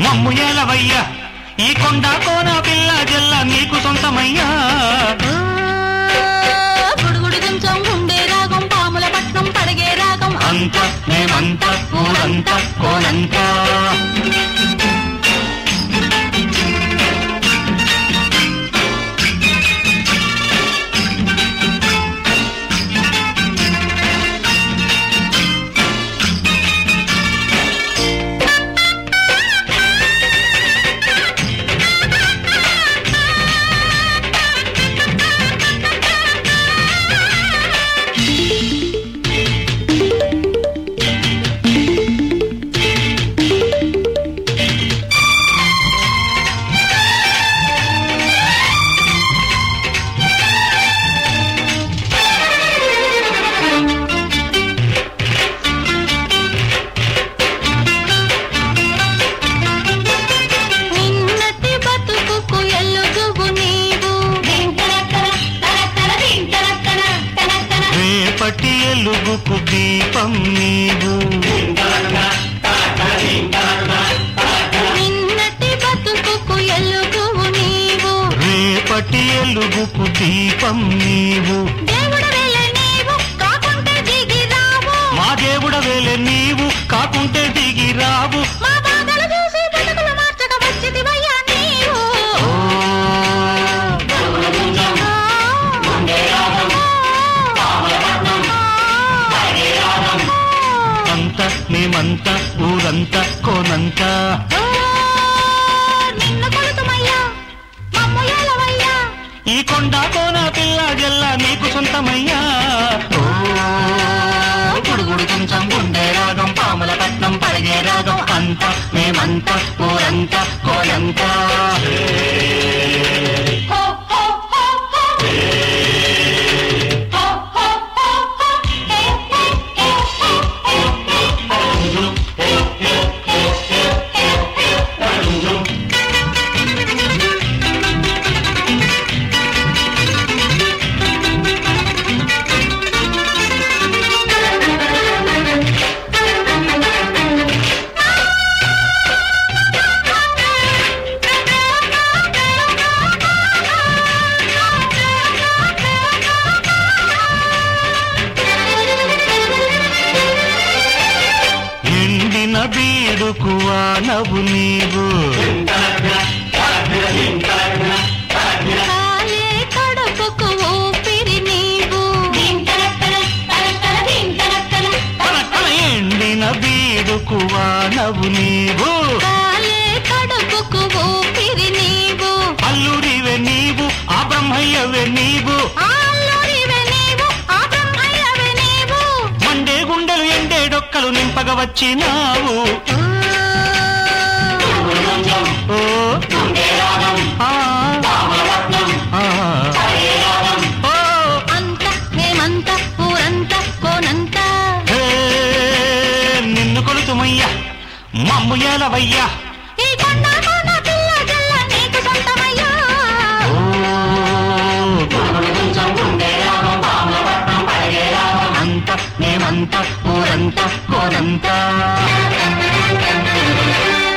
మమ్ము ఏలవయ్యా ఈ కొండ కోన పిల్ల జల్ల నీకు సొంతమయ్యా గుడుగుడు కొంచెం గుండె రాగం పాముల పట్నం పడగే రాగం అంత మేమంత ఊరంత కోనంత నిన్నటి బతుకుకు ఎల్లుగువు నీవు రేపటి ఎలుగుకు దీపం నీవు నిన్నటి బతుకుకు ఎల్లుగువు నీవు రేపటి ఎలుగుకు దీపం నీవు దేవుడు వెళ్ళ నీవు కాకుంటే దిగి రావు మా దేవుడ వేలే నీవు కాకుంటే దిగి రావు మా బాధలు చూసి బతుకులు మార్చక వచ్చిదివయ్యా నీవు అంత మేమంత ఊరంత కోనంత ఓ, నిన్ను కొలుతుమయ్యా మమ్ము ఏలవయ్యా ఈ కొండ కోన పిల్ల జల్ల నీకు సొంతమయ్యా ఓ, గుడుగుడు కొంచెం గుండె రాగం పాముల పట్నం పడిగే రాగం అంత మేమంత ఊరంత కోనంత హో, హో, హో, హో. హో, హో, హో, హో. హే, హే, హే, హే, హే, హే. ఎండిన బీడుకు వానవు నీవు కాలే కడుపుకు ఊపిరి నీవు కల కల ఎండిన బీడుకు వానవు నీవు కాలే కడుపుకు ఊపిరి నీవు అల్లుడివే నీవు ఆ బ్రహ్మయ్యవే నీవు ఆల్లూరివే నీవు ఆ బ్రహ్మయ్యవే నీవు మండే గుండెలు ఎండే డొక్కలు నింపగ వచ్చినావు ఓ ఆ, ఆ. ఓ, అంత మేమంత ఊరంత కోనంత హే, నిన్ను కొలుతుమయ్యా మమ్ము ఏలవయ్యా ఈ కొండ కోన పిల్ల జల్ల నీకు సొంతమయ్యా అంత మేమంత ఊరంత కోనంత